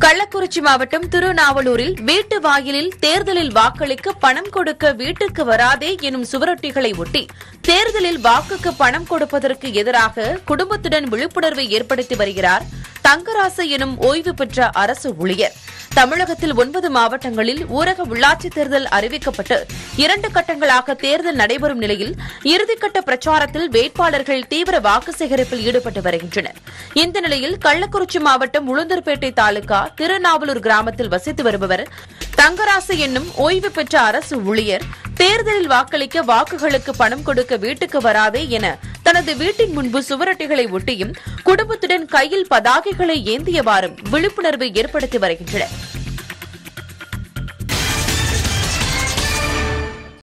கள்ளக்குறிச்சி மாவட்டம் திருநாவலூரில் வீட்டு வாயிலில் தேர்தலில் வாக்களிக்க பணம் கொடுக்க வீட்டுக்கு வராதே எனும் சுவரொட்டிகளை ஒட்டி தேர்தலில் வாக்குக்கு பணம் கொடுப்பதற்கு எதிராக குடும்பத்துடன் விழிப்புணர்வை ஏற்படுத்தி வருகிறார் தங்கராசு எனும் ஓய்வு பெற்ற அரசு ஊழியர் தமிழகத்தில் ஒன்பது மாவட்டங்களில் ஊரக உள்ளாட்சித் தேர்தல் அறிவிக்கப்பட்டு இரண்டு கட்டங்களாக தேர்தல் நடைபெறும் நிலையில் இறுதிக்கட்ட பிரச்சாரத்தில் வேட்பாளர்கள் தீவிர வாக்கு சேகரிப்பில் ஈடுபட்டு வருகின்றனர் இந்த நிலையில் கள்ளக்குறிச்சி மாவட்டம் உளுந்தூர்பேட்டை தாலுகா திருநாவலூர் கிராமத்தில் வசித்து வருபவர் தங்கராசு என்னும் ஓய்வு பெற்ற அரசு ஊழியர் தேர்தலில் வாக்களிக்க வாக்குகளுக்கு பணம் கொடுக்க வீட்டுக்கு வராதே என தனது வீட்டின் முன்பு சுவரொட்டிகளை ஒட்டியும் குடும்பத்துடன் கையில் பதாகைகளை ஏந்தியவாறும் விழிப்புணர்வை ஏற்படுத்தி வருகின்றனர்